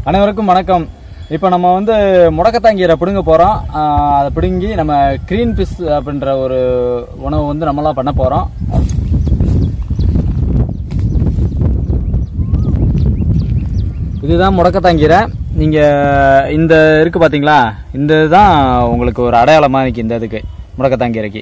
அனைவருக்கும் வணக்கம் இப்போ நம்ம வந்து முடக்கத்தாங்கீரை பிடுங்க போகிறோம் அதை பிடுங்கி நம்ம க்ரீன் ஃபிஷ் அப்படின்ற ஒரு உணவு வந்து நம்மளாம் பண்ண போகிறோம் இதுதான் முடக்கத்தாங்கீரை நீங்கள் இந்த இருக்குது பார்த்தீங்களா இந்த இதுதான் உங்களுக்கு ஒரு அடையாளமாக இருக்கு இந்த இதுக்கு முடக்கத்தாங்கீரைக்கு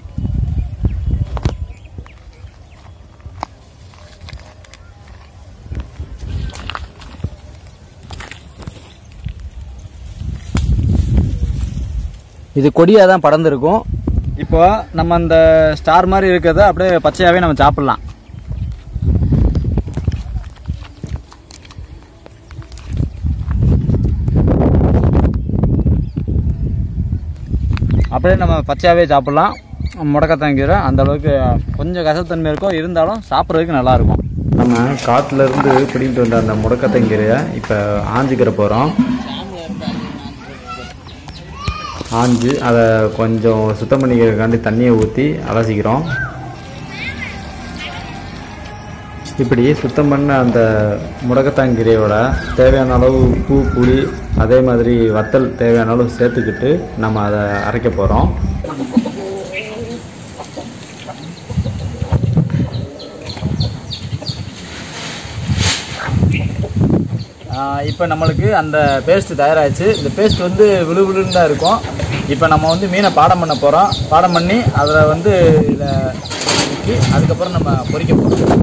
இது கொடியாக தான் படர்ந்துருக்கும் இப்போ நம்ம அந்த ஸ்டார் மாதிரி இருக்கிறத அப்படியே பச்சையாகவே நம்ம சாப்பிட்லாம் அப்படியே நம்ம பச்சையாகவே சாப்பிட்லாம் முடக்கத்தாங்கீரை அந்த அளவுக்கு கொஞ்சம் கசத்தன்மை இருக்கும் இருந்தாலும் சாப்பிட்றதுக்கு நல்லா இருக்கும் நம்ம காட்டுல இருந்து பிடிக்கிட்டு வந்த அந்த முடக்கத்தங்கீரையை இப்போ ஆஞ்சிக்கிற போகிறோம் ஆஞ்சு அதை கொஞ்சம் சுத்தம் பண்ணிக்கிறதுக்காண்டி தண்ணியை ஊற்றி அலசிக்கிறோம் இப்படி சுத்தம் பண்ண அந்த முடக்கத்தாங்கீரையோட தேவையான அளவு உப்பு புளி அதே மாதிரி வத்தல் தேவையான அளவு சேர்த்துக்கிட்டு நம்ம அதை அரைக்க போகிறோம் இப்போ நம்மளுக்கு அந்த பேஸ்ட் தயாராகிடுச்சு இந்த பேஸ்ட் வந்து விழு விழுன்னு தான் இருக்கும் இப்போ நம்ம வந்து மீனை பாடம் பண்ண போகிறோம் பாடம் பண்ணி அதில் வந்து இதில் ஊற்றி அதுக்கப்புறம் நம்ம பொரிக்க போகிறோம்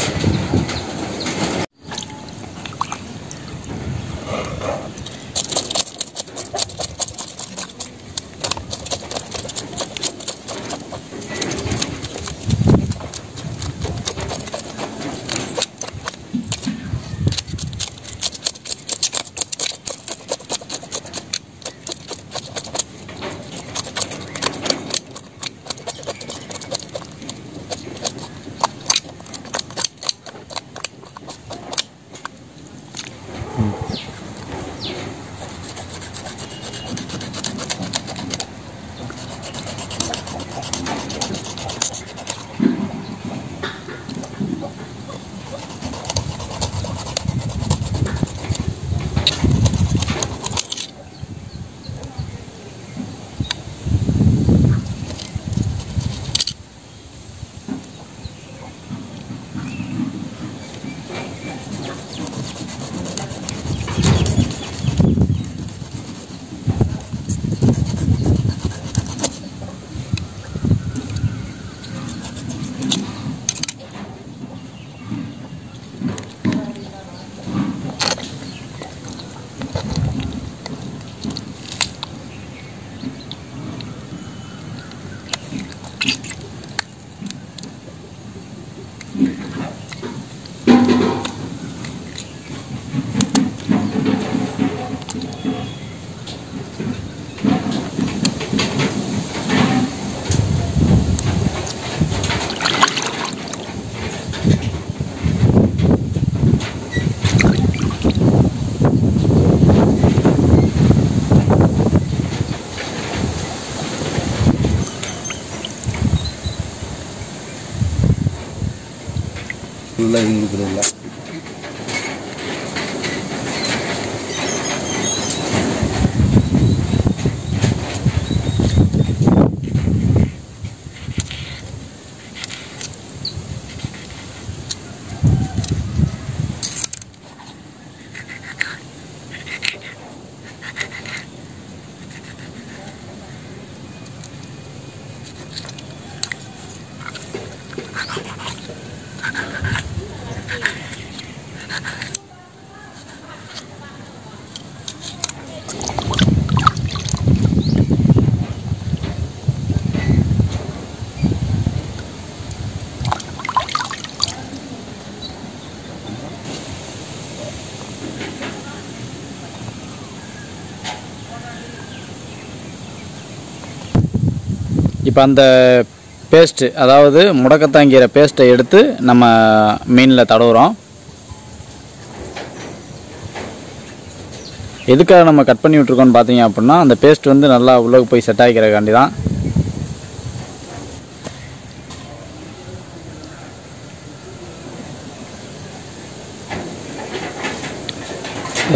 ஃபுல்லாக இருக்கிறதில்ல இப்போ அந்த பேஸ்ட்டு அதாவது முடக்கத்தாங்கீரை பேஸ்ட்டை எடுத்து நம்ம மீனில் தடவுறோம் எதுக்காக நம்ம கட் பண்ணி விட்ருக்கோம்னு பார்த்தீங்க அப்படின்னா அந்த பேஸ்ட் வந்து நல்லா உள்ளே போய் செட் ஆகிக்கிறக்காண்டி தான்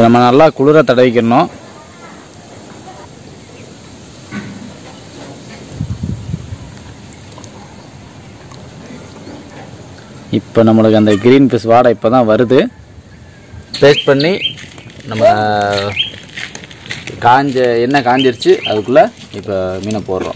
இதை நம்ம நல்லா குளிர தடவிக்கணும் இப்போ நம்மளுக்கு அந்த க்ரீன் ஃபிஷ் வாடை இப்போ தான் வருது பேஸ்ட் பண்ணி நம்ம காஞ்ச எண்ணெய் காஞ்சிருச்சு அதுக்குள்ளே இப்போ மீனை போடுறோம்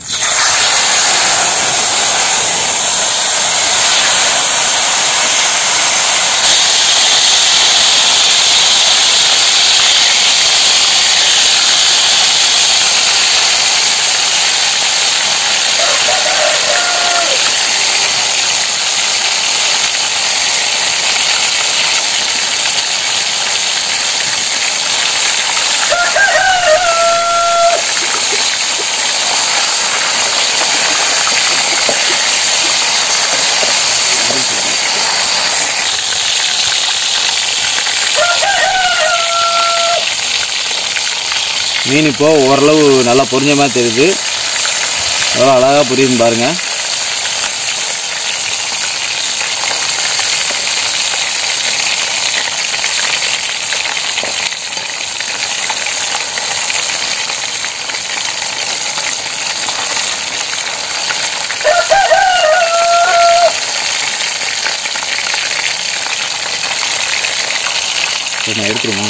மீன் இப்போ ஓரளவு நல்லா பொரிஞ்ச மாதிரி தெரியுது எவ்வளோ அழகாக புரியுதுன்னு பாருங்கள் நான் எடுத்துருமா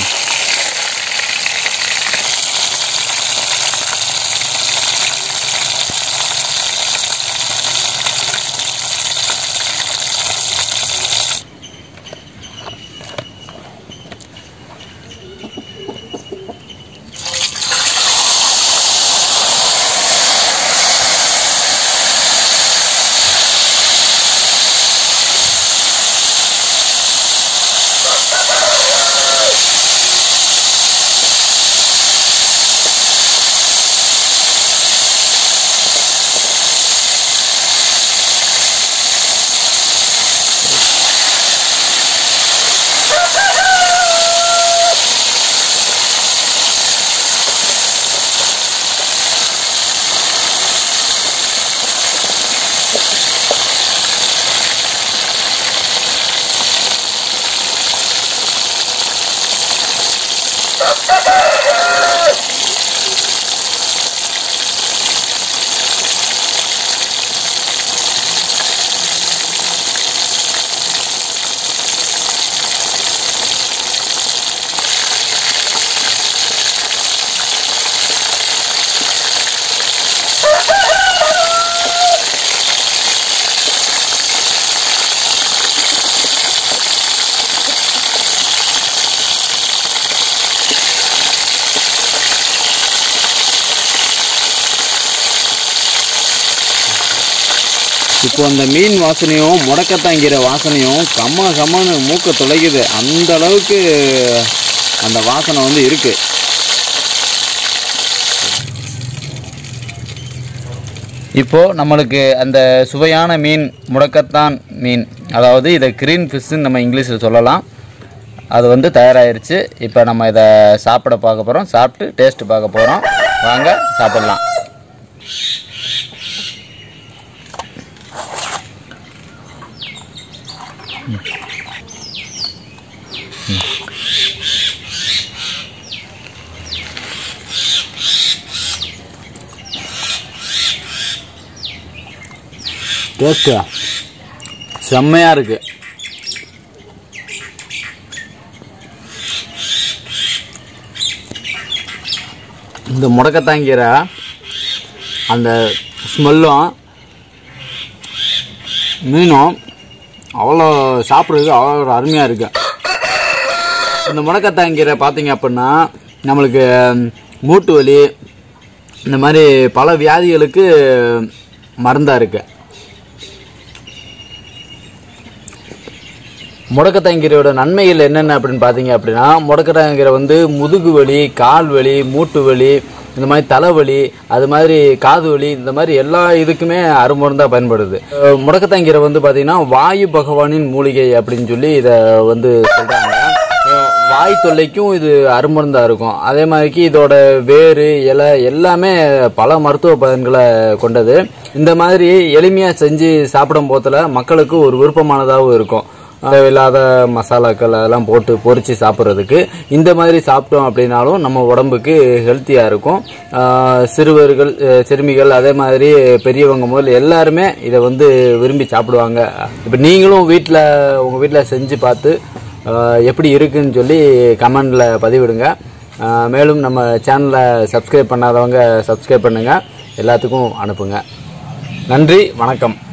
இப்போ அந்த மீன் வாசனையும் முடக்கத்தாங்கிற வாசனையும் கம்ம கம்மன்னு மூக்க தொலைக்குது அந்த அளவுக்கு அந்த வாசனை வந்து இருக்கு இப்போ நம்மளுக்கு அந்த சுவையான மீன் முடக்கத்தான் மீன் அதாவது இதை கிரீன் ஃபிஷ்ஷுன்னு நம்ம இங்கிலீஷில் சொல்லலாம் அது வந்து தயாராகிருச்சு இப்போ நம்ம இதை சாப்பிட பார்க்க போகிறோம் சாப்பிட்டு டேஸ்ட் பார்க்க போகிறோம் வாங்க சாப்பிடலாம் டேஸ்ட்டு செம்மையாக இருக்கு இந்த முடக்கத்தாங்கிற அந்த ஸ்மெல்லும் மீனும் அவ்வளோ சாப்பிட்றதுக்கு அவ்வளோ ஒரு அருமையாக இருக்கு இந்த முடக்கத்தாங்கீரை பார்த்தீங்க அப்படின்னா நம்மளுக்கு மூட்டு வலி இந்த மாதிரி பல வியாதிகளுக்கு மருந்தாக இருக்குது முடக்கத்தாங்கீரையோட நன்மைகள் என்னென்ன அப்படின்னு பார்த்தீங்க அப்படின்னா முடக்கத்தாங்கீரை வந்து முதுகு வலி கால் வலி மூட்டு வலி இந்த மாதிரி தலைவலி அது மாதிரி காது வலி இந்த மாதிரி எல்லா இதுக்குமே அருமருந்தாக பயன்படுது அஹ் முடக்கத்தாங்கீரை வந்து பார்த்தீங்கன்னா வாயு பகவானின் மூலிகை அப்படின்னு சொல்லி இதை வந்து சொல்கிறாங்க வாய் தொல்லைக்கும் இது அருமருந்தாக இருக்கும் அதே மாதிரிக்கு இதோட வேறு இலை எல்லாமே பல மருத்துவ பயன்களை கொண்டது இந்த மாதிரி எளிமையாக செஞ்சு சாப்பிடும் போதில் மக்களுக்கு ஒரு விருப்பமானதாகவும் இருக்கும் தேவையில்லாத மசாலாக்கள் அதெல்லாம் போட்டு பொரிச்சு சாப்பிட்றதுக்கு இந்த மாதிரி சாப்பிட்டோம் அப்படின்னாலும் நம்ம உடம்புக்கு ஹெல்த்தியாக இருக்கும் ஆஹ் சிறுவர்கள் அஹ் சிறுமிகள் அதே மாதிரி பெரியவங்க முதல் எல்லாருமே இதை வந்து விரும்பி சாப்பிடுவாங்க இப்போ நீங்களும் வீட்டில் உங்கள் வீட்டில் செஞ்சு பார்த்து ஆஹ் எப்படி இருக்குன்னு சொல்லி கமெண்டில் பதிவிடுங்க ஆஹ் மேலும் நம்ம சேனலை சப்ஸ்கிரைப் பண்ணாதவங்க சப்ஸ்கிரைப் பண்ணுங்கள் எல்லாத்துக்கும் அனுப்புங்க நன்றி வணக்கம்